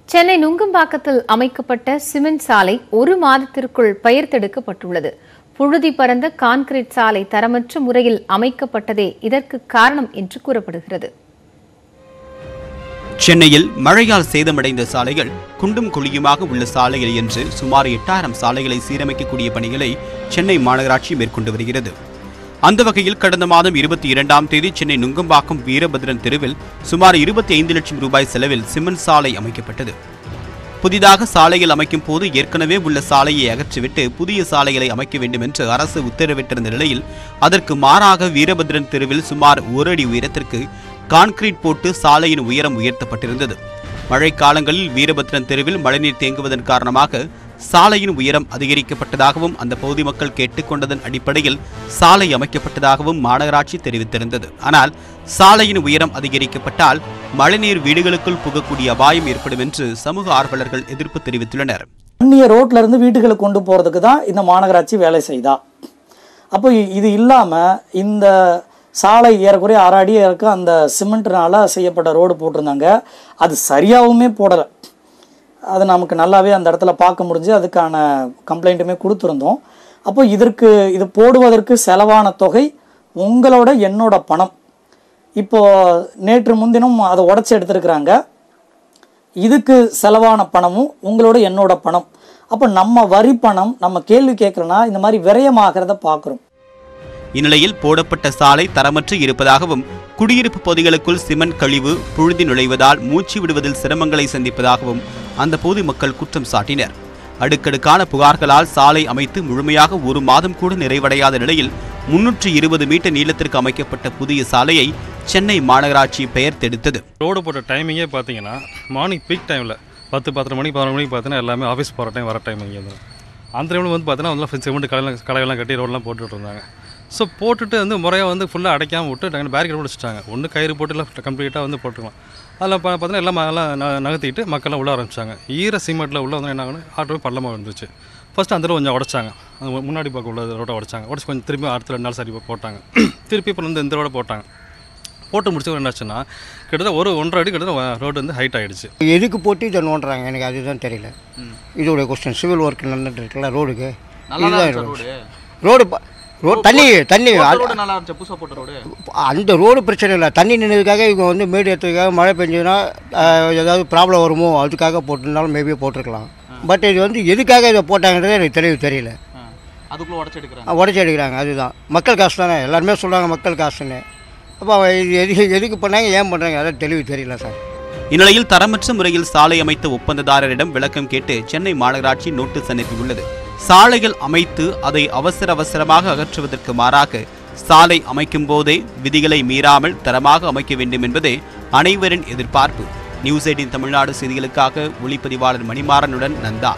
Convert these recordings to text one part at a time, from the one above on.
சென்னை நுங்கம்பாக்கத்தில் அமைக்கப்பட்ட சிமெண்ட் சாலை ஒரு மாதத்திற்குள் பெயர்த்தெடுக்கப்பட்டுள்ளது புழுதி பறந்த கான்கிரீட் சாலை தரமற்ற முறையில் அமைக்கப்பட்டதே இதற்கு காரணம் என்று கூறப்படுகிறது சென்னையில் மழையால் சேதமடைந்த சாலைகள் குண்டும் குழியுமாக உள்ள சாலைகள் என்று சுமார் எட்டாயிரம் சாலைகளை சீரமைக்கக்கூடிய பணிகளை சென்னை மாநகராட்சி மேற்கொண்டு வருகிறது அந்த வகையில் கடந்த மாதம் இருபத்தி இரண்டாம் தேதி சென்னை நுங்கம்பாக்கம் வீரபத்ரன் தெருவில் சுமார் இருபத்தி ஐந்து லட்சம் ரூபாய் செலவில் சிமெண்ட் சாலை அமைக்கப்பட்டது புதிதாக சாலைகள் அமைக்கும் போது ஏற்கனவே உள்ள சாலையை அகற்றிவிட்டு புதிய சாலைகளை அமைக்க வேண்டும் என்று அரசு உத்தரவிட்டிருந்த நிலையில் அதற்கு மாறாக வீரபத்ரன் தெருவில் சுமார் ஒரு அடி உயரத்திற்கு கான்கிரீட் போட்டு சாலையின் உயரம் உயர்த்தப்பட்டிருந்தது மழைக்காலங்களில் வீரபத்ரன் தெருவில் மழைநீர் தேங்குவதன் காரணமாக சாலையின் உயரம் அதிகரிக்கப்பட்டதாகவும் அந்த பகுதி மக்கள் கேட்டுக்கொண்டதன் அடிப்படையில் சாலை அமைக்கப்பட்டதாகவும் மாநகராட்சி தெரிவித்திருந்தது ஆனால் சாலையின் உயரம் அதிகரிக்கப்பட்டால் மழைநீர் வீடுகளுக்குள் புகக்கூடிய அபாயம் ஏற்படும் என்று சமூக ஆர்வலர்கள் எதிர்ப்பு தெரிவித்துள்ளனர் அந்நிய ரோட்ல இருந்து வீட்டுகளுக்கு கொண்டு போகிறதுக்கு தான் இந்த மாநகராட்சி வேலை செய்தா அப்போ இ- இது இல்லாமல் இந்த சாலை ஏறக்குறைய அரை அடி இருக்க அந்த சிமெண்ட்னால செய்யப்பட்ட ரோடு போட்டிருந்தாங்க அது சரியாகவுமே போடலை அது நமக்கு நல்லாவே அந்த இடத்துல பார்க்க முடிஞ்சு அதுக்கான கம்ப்ளைண்ட்டுமே கொடுத்துருந்தோம் அப்போ இதற்கு இது போடுவதற்கு செலவான தொகை உங்களோட என்னோட பணம் இப்போ நேற்று முன்தினம் அதை உடச்சி எடுத்திருக்கிறாங்க இதுக்கு செலவான பணமும் உங்களோட என்னோட பணம் அப்போ நம்ம வரி பணம் நம்ம கேள்வி கேட்குறோன்னா இந்த மாதிரி விரயமாகிறத பார்க்குறோம் இந்நிலையில் போடப்பட்ட சாலை தரமற்று இருப்பதாகவும் குடியிருப்பு பகுதிகளுக்குள் சிமெண்ட் கழிவு புழுதி நுழைவதால் மூச்சு விடுவதில் சிரமங்களை சந்திப்பதாகவும் அந்த பகுதி மக்கள் குற்றம் சாட்டினர் அடுக்கடுக்கான புகார்களால் சாலை அமைத்து முழுமையாக ஒரு மாதம் கூட நிறைவடையாத நிலையில் முன்னூற்று இருபது மீட்டர் நீளத்திற்கு அமைக்கப்பட்ட புதிய சாலையை சென்னை மாநகராட்சி பெயர் தெடுத்தது ரோடு போட்ட டைமிங்கே பார்த்தீங்கன்னா மார்னிங் பீக் டைமில் பத்து பத்தரை மணிக்கு பதினொரு மணிக்கு பார்த்தீங்கன்னா எல்லாமே ஆஃபீஸ் போகிற டைம் வர டைம் இங்கே வந்து அந்த டைமில் வந்து பார்த்தீங்கன்னா வந்து சிமெண்ட் கடையெல்லாம் கடையெல்லாம் கட்டி ரோடெலாம் போட்டுட்டு இருந்தாங்க ஸோ போட்டுட்டு வந்து முறையாக வந்து ஃபுல்லாக அடைக்காமல் விட்டு டக்குனு பேரிகேட் பிடிச்சிட்டாங்க ஒன்று கயிறு போட்டு இல்லை கம்ப்ளீட்டாக வந்து போட்டுக்கலாம் அதில் பா பார்த்தீங்கன்னா எல்லாம் ம- எல்லாம் ந- நகர்த்திட்டு மக்கள்லாம் உள்ள ஆரம்பிச்சாங்க ஈர சிமெண்ட்டில் உள்ள வந்து என்ன ஆகுது ஆட்டோவே பள்ளமாக இருந்துச்சு ஃபஸ்ட்டு அந்த ரோடு கொஞ்சம் உடச்சாங்க அந்த மு- முன்னாடி பக்கம் உள்ள ரோட்டை உடச்சாங்க உடச்சி கொஞ்சம் திருப்பி அடுத்த ரெண்டு நாள் சரி போட்டாங்க திருப்பி இப்போ வந்து இந்த ரோட போட்டாங்க போட்டு முடிச்சவங்க என்னாச்சுன்னா கிட்டத்தட்ட ஒரு ஒன்றரை அடி கிட்டத்தட்ட ரோடு வந்து ஹைட் ஆயிடுச்சு எதுக்கு போட்டு இதை நோண்டுறாங்க எனக்கு அதுதான் தெரியல இதோட கொஸ்டின் சிவில் ஒர்க் நடந்துட்டு இருக்குல்ல ரோடுக்கு இதுதான் ரோடு ப- ரோடு தண்ணி தண்ணி அது- நல்லா இருந்துச்சு புதுசாக போட்ட ரோடு அந்த ரோடு பிரச்சனை இல்லை தண்ணி நின்றதுக்காக இவங்க வந்து மேடு ஏற்றுக்காக மழை பெஞ்சதுன்னா ஆஹ், ஏதாவது ப்ராப்ளம் வருமோ அதுக்காக போட்டிருந்தாலும் மேபி போட்டிருக்கலாம் பட் இது வந்து எதுக்காக இதை போட்டாங்கன்றது எனக்கு தெளிவு தெரியல அதுக்குள்ளே உடச்சி எடுக்கிறாங்க உடச்சி எடுக்கிறாங்க அதுதான் மக்கள் காசு தானே எல்லாருமே சொல்கிறாங்க மக்கள் காசுன்னு அப்போ இது எதுக்கு எதுக்கு பண்ணாங்க ஏன் பண்ணுறாங்க அதான் தெளிவு தெரியல சார் இந்நிலையில் தரமற்ற முறையில் சாலை அமைத்த ஒப்பந்ததாரரிடம் விளக்கம் கேட்டு சென்னை மாநகராட்சி நோட்டீஸ் அனுப்பியுள்ளது சாலைகள் அமைத்து அதை அவசர அவசரமாக அகற்றுவதற்கு மாறாக சாலை அமைக்கும் போதே விதிகளை மீறாமல் தரமாக அமைக்க வேண்டும் என்பதே அனைவரின் எதிர்பார்ப்பு நியூஸ் எயிட்டின் தமிழ்நாடு செய்திகளுக்காக ஒளிப்பதிவாளர் மணிமாறனுடன் நந்தா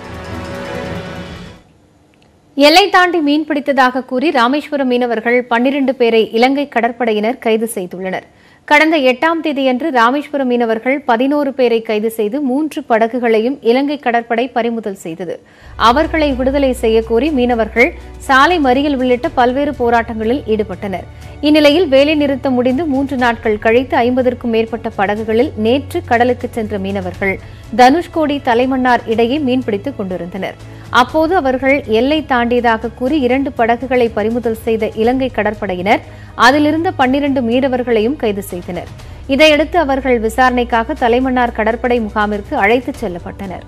எல்லை தாண்டி மீன் பிடித்ததாக கூறி ராமேஸ்வரம் மீனவர்கள் பன்னிரண்டு பேரை இலங்கை கடற்படையினர் கைது செய்துள்ளனர் கடந்த எட்டாம் தேதியன்று ராமேஸ்வரம் மீனவர்கள் பதினோரு பேரை கைது செய்து மூன்று படகுகளையும் இலங்கை கடற்படை பறிமுதல் செய்தது அவர்களை விடுதலை செய்யக்கோரி மீனவர்கள் சாலை மறியல் உள்ளிட்ட பல்வேறு போராட்டங்களில் ஈடுபட்டனர் இந்நிலையில் வேலை நிறுத்தம் முடிந்து மூன்று நாட்கள் கழித்து ஐம்பதற்கும் மேற்பட்ட படகுகளில் நேற்று கடலுக்கு சென்ற மீனவர்கள் தனுஷ்கோடி தலைமன்னார் இடையே மீன்பிடித்துக் கொண்டிருந்தனர் அப்போது அவர்கள் எல்லை தாண்டியதாக கூறி இரண்டு படகுகளை பறிமுதல் செய்த இலங்கை கடற்படையினர் அதிலிருந்த பன்னிரண்டு மீனவர்களையும் கைது செய்தனர் இதையடுத்து அவர்கள் விசாரணைக்காக தலைமன்னார் கடற்படை முகாமிற்கு அழைத்துச் செல்லப்பட்டனர்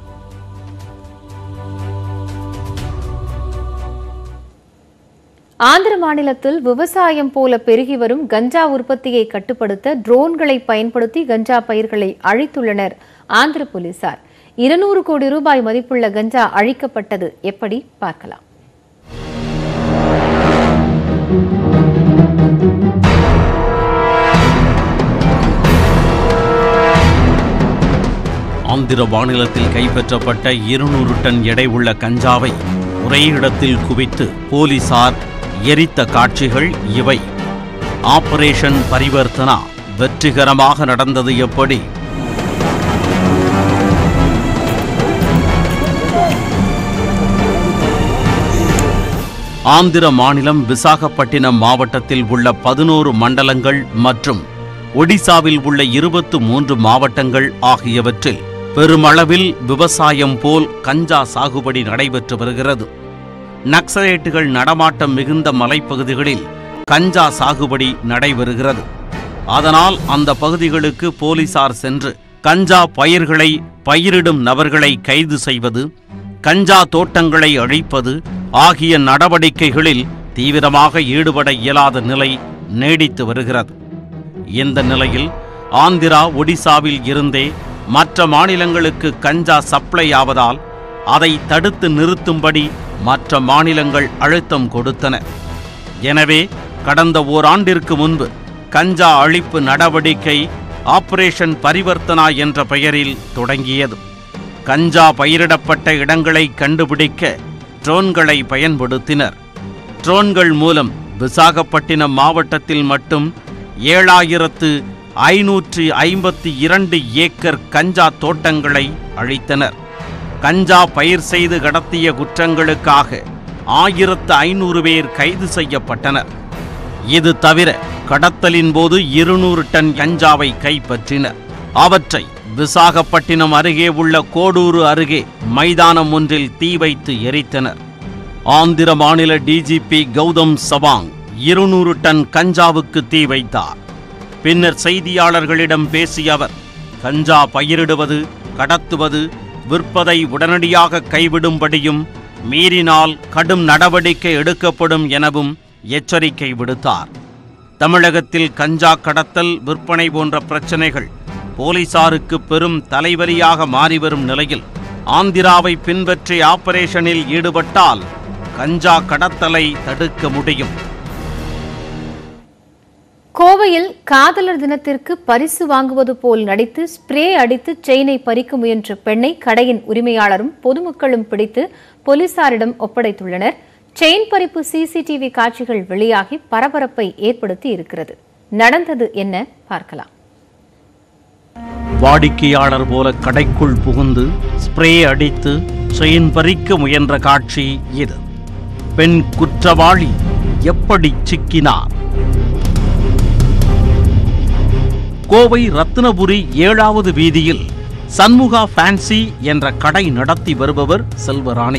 ஆந்திர மாநிலத்தில் விவசாயம் போல பெருகி வரும் கஞ்சா உற்பத்தியை கட்டுப்படுத்த ட்ரோன்களை பயன்படுத்தி கஞ்சா பயிர்களை அழித்துள்ளனர் ஆந்திர போலீசார் இருநூறு கோடி ரூபாய் மதிப்புள்ள கஞ்சா அழிக்கப்பட்டது எப்படி பார்க்கலாம் ஆந்திர மாநிலத்தில் கைப்பற்றப்பட்ட இருநூறு டன் எடை உள்ள கஞ்சாவை ஒரே இடத்தில் குவித்து போலீசார் எரித்த காட்சிகள் இவை ஆபரேஷன் பரிவர்த்தனா வெற்றிகரமாக நடந்தது எப்படி ஆந்திர மாநிலம் விசாகப்பட்டினம் மாவட்டத்தில் உள்ள பதினோரு மண்டலங்கள் மற்றும் ஒடிசாவில் உள்ள இருபத்து மூன்று மாவட்டங்கள் ஆகியவற்றில் பெருமளவில் விவசாயம் போல் கஞ்சா சாகுபடி நடைபெற்று வருகிறது நக்சலைட்டுகள் நடமாட்டம் மிகுந்த மலைப்பகுதிகளில் கஞ்சா சாகுபடி நடைபெறுகிறது அதனால் அந்த பகுதிகளுக்கு போலீசார் சென்று கஞ்சா பயிர்களை பயிரிடும் நபர்களை கைது செய்வது கஞ்சா தோட்டங்களை அழிப்பது ஆகிய நடவடிக்கைகளில் தீவிரமாக ஈடுபட இயலாத நிலை நீடித்து வருகிறது இந்த நிலையில் ஆந்திரா ஒடிசாவில் இருந்தே மற்ற மாநிலங்களுக்கு கஞ்சா சப்ளை ஆவதால் அதை தடுத்து நிறுத்தும்படி மற்ற மாநிலங்கள் அழுத்தம் கொடுத்தன எனவே கடந்த ஓராண்டிற்கு முன்பு கஞ்சா அழிப்பு நடவடிக்கை ஆபரேஷன் பரிவர்த்தனா என்ற பெயரில் தொடங்கியது கஞ்சா பயிரிடப்பட்ட இடங்களை கண்டுபிடிக்க ட்ரோன்களை பயன்படுத்தினர் ட்ரோன்கள் மூலம் விசாகப்பட்டினம் மாவட்டத்தில் மட்டும் ஏழாயிரத்து ஐநூற்றி ஐம்பத்தி இரண்டு ஏக்கர் கஞ்சா தோட்டங்களை அழித்தனர் கஞ்சா பயிர் செய்து கடத்திய குற்றங்களுக்காக ஆயிரத்து ஐநூறு பேர் கைது செய்யப்பட்டனர் இது தவிர கடத்தலின் போது இருநூறு டன் கஞ்சாவை கைப்பற்றினர் அவற்றை விசாகப்பட்டினம் அருகே உள்ள கோடூரு அருகே மைதானம் ஒன்றில் தீ வைத்து எரித்தனர் ஆந்திர மாநில டிஜிபி கௌதம் சவாங் இருநூறு டன் கஞ்சாவுக்கு தீ வைத்தார் பின்னர் செய்தியாளர்களிடம் பேசிய அவர் கஞ்சா பயிரிடுவது கடத்துவது விற்பதை உடனடியாக கைவிடும்படியும் மீறினால் கடும் நடவடிக்கை எடுக்கப்படும் எனவும் எச்சரிக்கை விடுத்தார் தமிழகத்தில் கஞ்சா கடத்தல் விற்பனை போன்ற பிரச்சனைகள் போலீசாருக்கு பெரும் தலைவலியாக மாறிவரும் நிலையில் ஆந்திராவை பின்பற்றி ஆபரேஷனில் ஈடுபட்டால் கஞ்சா கடத்தலை தடுக்க முடியும் கோவையில் காதலர் தினத்திற்கு பரிசு வாங்குவது போல் நடித்து ஸ்ப்ரே அடித்து செயினை பறிக்க முயன்ற பெண்ணை கடையின் உரிமையாளரும் பொதுமக்களும் பிடித்து போலீசாரிடம் ஒப்படைத்துள்ளனர் செயின் பறிப்பு சிசிடிவி காட்சிகள் வெளியாகி பரபரப்பை ஏற்படுத்தி இருக்கிறது நடந்தது என்ன பார்க்கலாம் வாடிக்கையாளர் போல கடைக்குள் புகுந்து ஸ்ப்ரே அடித்து செயின் பறிக்க முயன்ற காட்சி இது பெண் குற்றவாளி எப்படி சிக்கினார் கோவை ரத்தினபுரி ஏழாவது வீதியில் சண்முகா ஃபேன்சி என்ற கடை நடத்தி வருபவர் செல்வராணி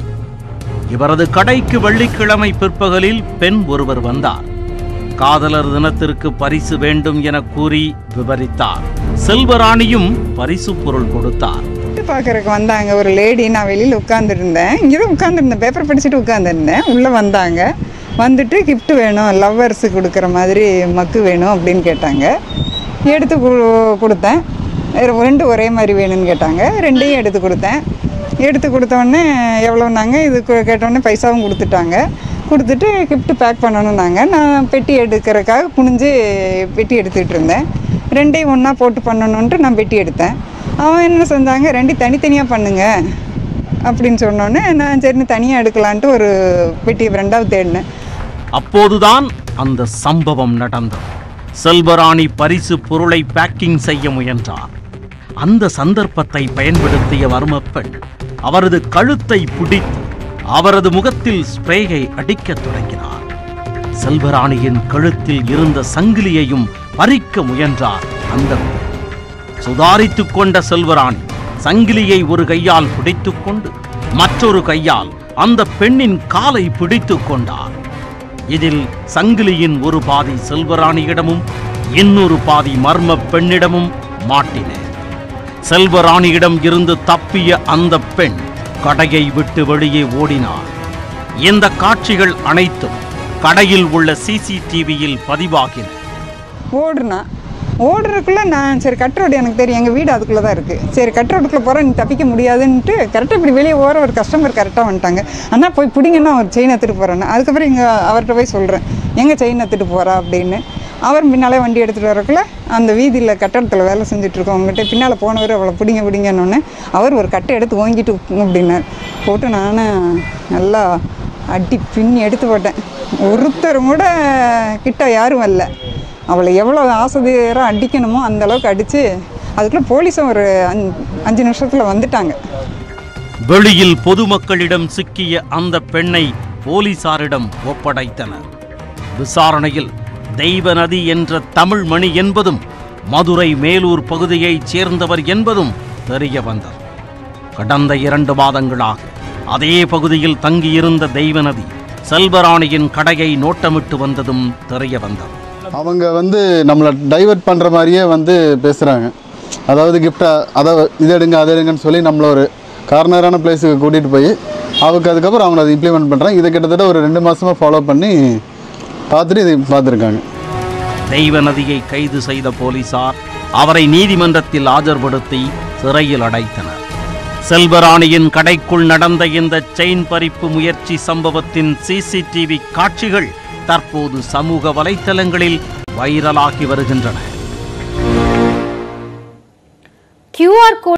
இவரது கடைக்கு வெள்ளிக்கிழமை பிற்பகலில் பெண் ஒருவர் வந்தார் காதலர் தினத்திற்கு பரிசு வேண்டும் என கூறி விவரித்தார் செல்வராணியும் பரிசு பொருள் கொடுத்தார் பார்க்கறதுக்கு வந்தாங்க ஒரு லேடி நான் வெளியில் உட்காந்துருந்தேன் இங்கே தான் உட்காந்துருந்தேன் பேப்பர் படிச்சுட்டு உட்காந்துருந்தேன் உள்ளே வந்தாங்க வந்துட்டு gift வேணும் லவ்வர்ஸு கொடுக்குற மாதிரி மக்கு வேணும் அப்படின்னு கேட்டாங்க எடுத்து கு- கொடுத்தேன் வேறு ரெண்டு ஒரே மாதிரி வேணும்னு கேட்டாங்க ரெண்டையும் எடுத்து கொடுத்தேன் எடுத்து கொடுத்தோடனே எவ்வளோனாங்க இது கு- கேட்டோடனே பைசாவும் கொடுத்துட்டாங்க கொடுத்துட்டு gift பேக் பண்ணணுன்னாங்க நான் பெட்டி எடுக்கிறதுக்காக குனிஞ்சு பெட்டி எடுத்துகிட்டு இருந்தேன் ரெண்டையும் ஒன்றா போட்டு பண்ணணுன்ட்டு நான் பெட்டி எடுத்தேன் அவன் என்ன செஞ்சாங்க ரெண்டையும் தனித்தனியாக பண்ணுங்க அப்படின்னு சொன்னோன்னே நான் சரின்னு தனியாக எடுக்கலான்ட்டு ஒரு பெட்டி ரெண்டாவது தேடினேன் அப்போதுதான் அந்த சம்பவம் நடந்தது செல்வராணி பரிசு பொருளை பேக்கிங் செய்ய முயன்றார் அந்த சந்தர்ப்பத்தை பயன்படுத்திய மர்மப்பெண் அவரது கழுத்தை பிடித்து அவரது முகத்தில் ஸ்ப்ரேயை அடிக்கத் தொடங்கினார் செல்வராணியின் கழுத்தில் இருந்த சங்கிலியையும் பறிக்க முயன்றார் அந்த பெண் சுதாரித்துக் கொண்ட செல்வராணி சங்கிலியை ஒரு கையால் பிடித்துக் கொண்டு மற்றொரு கையால் அந்த பெண்ணின் காலை பிடித்துக் கொண்டார் இதில் சங்கிலியின் ஒரு பாதி செல்வராணியிடமும் இன்னொரு பாதி மர்ம பெண்ணிடமும் மாட்டின செல்வராணியிடம் இருந்து தப்பிய அந்த பெண் கடையை விட்டு வெளியே ஓடினார் இந்த காட்சிகள் அனைத்தும் கடையில் உள்ள சிசிடிவியில் பதிவாகின ஓடுனா ஓடுறதுக்குள்ளே நான் சரி கட் ரோடு எனக்கு தெரியும் எங்கள் வீடு அதுக்குள்ளே தான் இருக்குது சரி கட் ரோடுக்குள்ளே போகிறேன் நீ தப்பிக்க முடியாதுன்ட்டு கரெக்டாக இப்படி வெளியே ஓர ஒரு கஸ்டமர் கரெக்டாக வந்துட்டாங்க அண்ணா போய் பிடிங்கன்னா ஒரு செயின் எடுத்துகிட்டு போகிறேன்னு அதுக்கப்புறம் இங்கே அவர்கிட்ட போய் சொல்கிறேன் எங்கே செயின் எடுத்துகிட்டு போகிறா அப்படின்னு அவர் பின்னாலே வண்டி எடுத்துகிட்டு வரக்குள்ள அந்த வீதியில் கட்டடத்தில் வேலை செஞ்சுட்ருக்கவங்ககிட்ட பின்னால் போனவர் அவளை பிடிங்க பிடிங்கன்னொன்னே அவர் ஒரு கட்டை எடுத்து ஓங்கிட்டு அப்படின்னார் போட்டு நானும் நல்லா அடி பின்னி எடுத்து போட்டேன் ஒருத்தரும் கூட கிட்ட யாரும் வரல அவளை எவ்வளோ ஆசையாக அடிக்கணுமோ அந்த அளவுக்கு அடித்து அதுக்குள்ளே போலீஸும் ஒரு அஞ்சு அஞ்சு நிமிஷத்தில் வந்துட்டாங்க வெளியில் பொதுமக்களிடம் சிக்கிய அந்த பெண்ணை போலீசாரிடம் ஒப்படைத்தனர் விசாரணையில் தெய்வநதி என்ற தமிழ் மணி என்பதும் மதுரை மேலூர் பகுதியைச் சேர்ந்தவர் என்பதும் தெரிய வந்தது கடந்த இரண்டு மாதங்களாக அதே பகுதியில் தங்கியிருந்த தெய்வநதி செல்வராணியின் கடையை நோட்டமிட்டு வந்ததும் தெரிய வந்தது அவங்க வந்து நம்மளை டைவர்ட் பண்ணுற மாதிரியே வந்து பேசுகிறாங்க அதாவது கிஃப்டை அதை இதை எடுங்க அதை எடுங்கன்னு சொல்லி நம்மள ஒரு கார்னரான பிளேஸுக்கு கூட்டிகிட்டு போய் அவங்க அதுக்கப்புறம் அவங்க அதை இம்ப்ளிமெண்ட் பண்ணுறாங்க இதை கிட்டத்தட்ட ஒரு ரெண்டு மாதமாக ஃபாலோ பண்ணி பார்த்துட்டு இதை பார்த்துருக்காங்க தெய்வநதியை கைது செய்த போலீசார் அவரை நீதிமன்றத்தில் ஆஜர்படுத்தி சிறையில் அடைத்தனர் செல்வராணியின் கடைக்குள் நடந்த இந்த செயின் பறிப்பு முயற்சி சம்பவத்தின் சிசிடிவி காட்சிகள் தற்போது சமூக வலைத்தளங்களில் வைரலாகி வருகின்றன கியூஆர் கோட்